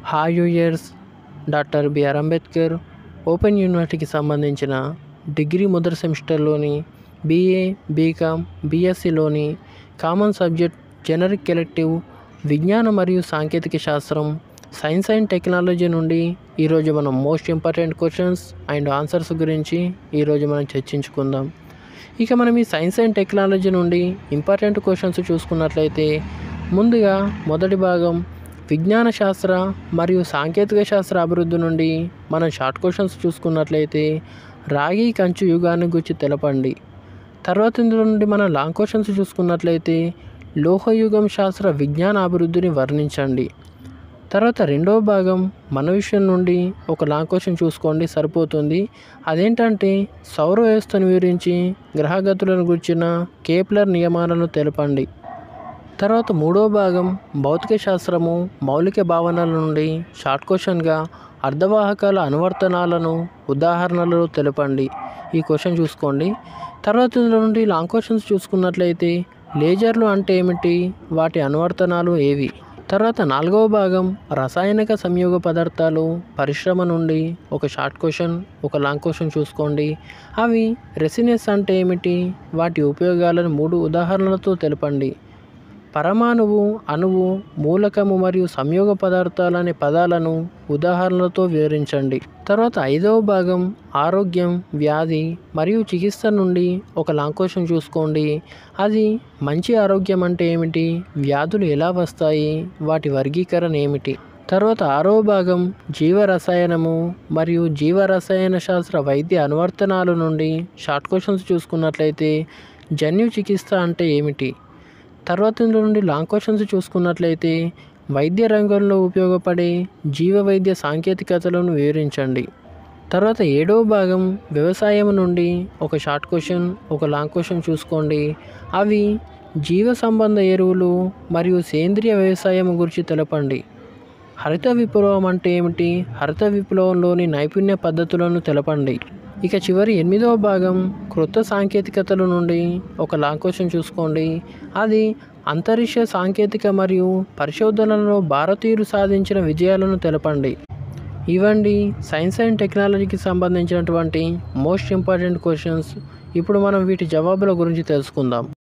hi viewers doctor B R Ambedkar open యూనివర్సిటీకి సంబంధించిన degree మొదటి సెమిస్టర్లోని బీఏ బీకామ్ బీఎస్సీలోని కామన్ సబ్జెక్ట్ జనరిక్ ఎలెక్టివ్ విజ్ఞాన మరియు సాంకేతిక శాస్త్రం సైన్స్ అండ్ టెక్నాలజీ నుండి ఈరోజు మనం most important questions and answers గురించి ఈరోజు మనం చర్చించుకుందాం ఇక మనం ఈ సైన్స్ అండ్ టెక్నాలజీ నుండి ఇంపార్టెంట్ క్వశ్చన్స్ చూసుకున్నట్లయితే ముందుగా మొదటి భాగం విజ్ఞాన శాస్త్ర మరియు సాంకేతిక శాస్త్ర అభివృద్ధి నుండి మనం షార్ట్ క్వశ్చన్స్ చూసుకున్నట్లయితే రాగి కంచు యుగాన్ని గురించి తెలపండి తర్వాత ఇందులో నుండి మనం లాంగ్ క్వశ్చన్స్ చూసుకున్నట్లయితే లోహయుగం శాస్త్ర విజ్ఞాన అభివృద్ధిని వర్ణించండి తర్వాత రెండవ భాగం మన విషయం నుండి ఒక లాంగ్ క్వశ్చన్ చూసుకోండి సరిపోతుంది అదేంటంటే సౌర వ్యవస్థను వివరించి గ్రహగతులను గుర్చిన కేప్లర్ నియమాలను తెలపండి తర్వాత మూడో భాగం భౌతిక శాస్త్రము మౌలిక భావనల నుండి షార్ట్ క్వశ్చన్గా అర్ధవాహకాల అనువర్తనాలను ఉదాహరణలు తెలపండి ఈ క్వశ్చన్ చూసుకోండి తర్వాత ఇందులో నుండి లాంగ్ క్వశ్చన్స్ చూసుకున్నట్లయితే లేజర్లు అంటే ఏమిటి వాటి అనువర్తనాలు ఏవి తర్వాత నాలుగవ భాగం రసాయనిక సంయోగ పదార్థాలు పరిశ్రమ నుండి ఒక షార్ట్ క్వశ్చన్ ఒక లాంగ్ క్వశ్చన్ చూసుకోండి అవి రెసినెస్ అంటే ఏమిటి వాటి ఉపయోగాలను మూడు ఉదాహరణలతో తెలపండి పరమాణువు అణువు మూలకము మరియు సంయోగ పదార్థాలు అనే పదాలను ఉదాహరణలతో వివరించండి తర్వాత ఐదవ భాగం ఆరోగ్యం వ్యాధి మరియు చికిత్స నుండి ఒక లాంగ్ క్వశ్చన్ చూసుకోండి అది మంచి ఆరోగ్యం అంటే ఏమిటి వ్యాధులు ఎలా వస్తాయి వాటి వర్గీకరణ ఏమిటి తర్వాత ఆరో భాగం జీవరసాయనము మరియు జీవరసాయన శాస్త్ర వైద్య అనువర్తనాల నుండి షార్ట్ క్వశ్చన్స్ చూసుకున్నట్లయితే జన్యు చికిత్స అంటే ఏమిటి తర్వాత ఇందులో నుండి లాంగ్ క్వశ్చన్స్ చూసుకున్నట్లయితే వైద్య రంగంలో ఉపయోగపడే జీవ వైద్య సాంకేతికతలను వివరించండి తర్వాత ఏడవ భాగం వ్యవసాయం నుండి ఒక షార్ట్ క్వశ్చన్ ఒక లాంగ్ క్వశ్చన్ చూసుకోండి అవి జీవ సంబంధ ఎరువులు మరియు సేంద్రియ వ్యవసాయం గురించి తెలపండి హరిత విప్లవం అంటే ఏమిటి హరిత విప్లవంలోని నైపుణ్య పద్ధతులను తెలపండి ఇక చివరి ఎనిమిదవ భాగం క్రొత్త సాంకేతికతల నుండి ఒక లాంగ్ క్వశ్చన్ చూసుకోండి అది అంతరిక్ష సాంకేతిక మరియు పరిశోధనలలో భారతీయులు సాధించిన విజయాలను తెలపండి ఇవండి సైన్స్ అండ్ టెక్నాలజీకి సంబంధించినటువంటి మోస్ట్ ఇంపార్టెంట్ క్వశ్చన్స్ ఇప్పుడు మనం వీటి జవాబుల గురించి తెలుసుకుందాం